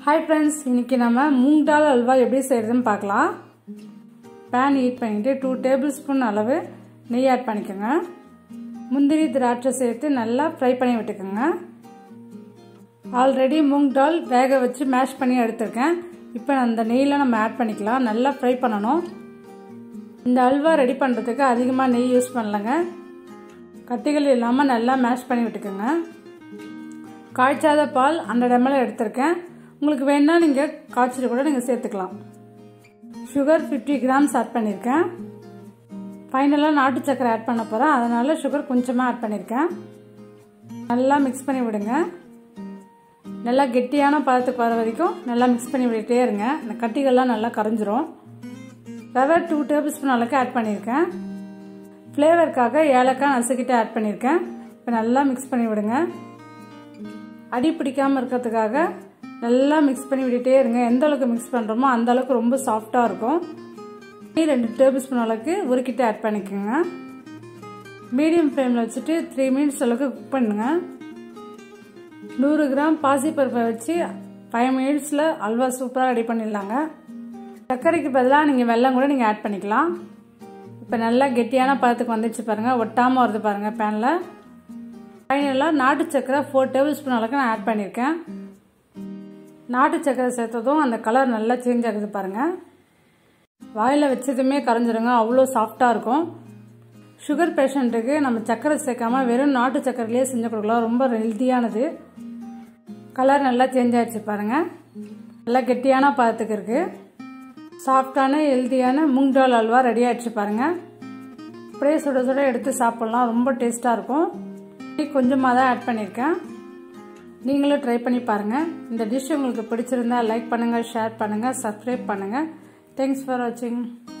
hi friends இன்னைக்கு நம்ம மூங் தால் அல்வா எப்படி செய்கிறதுன்னு பார்க்கலாம் பேன் ஹீட் பண்ணிவிட்டு டூ டேபிள் ஸ்பூன் அளவு நெய் ஆட் பண்ணிக்கோங்க முந்திரி திராட்சை சேர்த்து நல்லா ஃப்ரை பண்ணி விட்டுக்கோங்க ஆல்ரெடி மூங் தால் வேக வச்சு மேஷ் பண்ணி எடுத்திருக்கேன் இப்போ அந்த நெய்யில் நம்ம ஆட் பண்ணிக்கலாம் நல்லா ஃப்ரை பண்ணணும் இந்த அல்வா ரெடி பண்ணுறதுக்கு அதிகமாக நெய் யூஸ் பண்ணலங்க கட்டிகள் இல்லாமல் நல்லா மேஷ் பண்ணி விட்டுக்கோங்க காய்ச்சாத பால் ஹண்ட்ரட் எம்எல் எடுத்திருக்கேன் உங்களுக்கு வேணா நீங்கள் காய்ச்சல் கூட நீங்கள் சேர்த்துக்கலாம் சுகர் ஃபிஃப்டி கிராம்ஸ் ஆட் பண்ணியிருக்கேன் ஃபைனலாக நாட்டு சக்கரை ஆட் பண்ண போகிறேன் அதனால் சுகர் கொஞ்சமாக ஆட் பண்ணியிருக்கேன் நல்லா மிக்ஸ் பண்ணி விடுங்க நல்லா கெட்டியான பதத்துக்கு வர வரைக்கும் நல்லா மிக்ஸ் பண்ணி விட்டுட்டே இருங்க இந்த கட்டிகள்லாம் நல்லா கரைஞ்சிரும் ரவை டூ டேபிள் ஸ்பூன் அளவுக்கு ஆட் பண்ணியிருக்கேன் ஃப்ளேவருக்காக ஏலக்காய் நசுக்கிட்டு ஆட் பண்ணியிருக்கேன் இப்போ நல்லா மிக்ஸ் பண்ணி விடுங்க அடி பிடிக்காமல் இருக்கிறதுக்காக நல்லா மிக்ஸ் பண்ணி விட்டுட்டே இருங்க எந்த அளவுக்கு மிக்ஸ் பண்ணுறோமோ அந்த அளவுக்கு ரொம்ப சாஃப்டாக இருக்கும் ரெண்டு டேபிள் ஸ்பூன் அளவுக்கு உருக்கிட்டு ஆட் பண்ணிக்கோங்க மீடியம் ஃப்ளேமில் வச்சுட்டு த்ரீ மினிட்ஸ் அளவுக்கு குக் பண்ணுங்க நூறு கிராம் பாசிப்பருப்பை வச்சு ஃபைவ் மினிட்ஸில் அல்வா சூப்பராக ரெடி பண்ணிடலாங்க சர்க்கரைக்கு பதிலாக நீங்கள் வெல்லம் கூட நீங்கள் ஆட் பண்ணிக்கலாம் இப்போ நல்லா கெட்டியான பதத்துக்கு வந்துச்சு பாருங்கள் ஒட்டாமல் வருது பாருங்கள் பேனில் ஃபைனலாக நாட்டு சக்கரை ஃபோர் டேபிள் ஸ்பூன் அளவுக்கு நான் ஆட் பண்ணியிருக்கேன் நாட்டு சக்கரை சேர்த்ததும் அந்த கலர் நல்லா சேஞ்ச் ஆகுது பாருங்கள் வாயில் வச்சதுமே கரைஞ்சிருங்க அவ்வளோ சாஃப்டாக இருக்கும் சுகர் பேஷண்ட்டுக்கு நம்ம சக்கரை சேர்க்காம வெறும் நாட்டு சக்கரையிலே செஞ்சு கொடுக்கலாம் ரொம்ப ஹெல்த்தியானது கலர் நல்லா சேஞ்ச் ஆகிடுச்சு பாருங்கள் நல்லா கெட்டியான பதத்துக்கு இருக்குது சாஃப்டான ஹெல்த்தியான மூங் டால் அல்வா ரெடி ஆகிடுச்சு பாருங்கள் அப்படியே சுட சுட எடுத்து சாப்பிட்லாம் ரொம்ப டேஸ்ட்டாக இருக்கும் கொஞ்சமாக தான் ஆட் பண்ணியிருக்கேன் நீங்களும் ட்ரை பண்ணி பாருங்கள் இந்த டிஷ் உங்களுக்கு பிடிச்சிருந்தா லைக் பண்ணுங்கள் ஷேர் பண்ணுங்கள் சப்ஸ்கிரைப் பண்ணுங்கள் தேங்க்ஸ் ஃபார் வாட்சிங்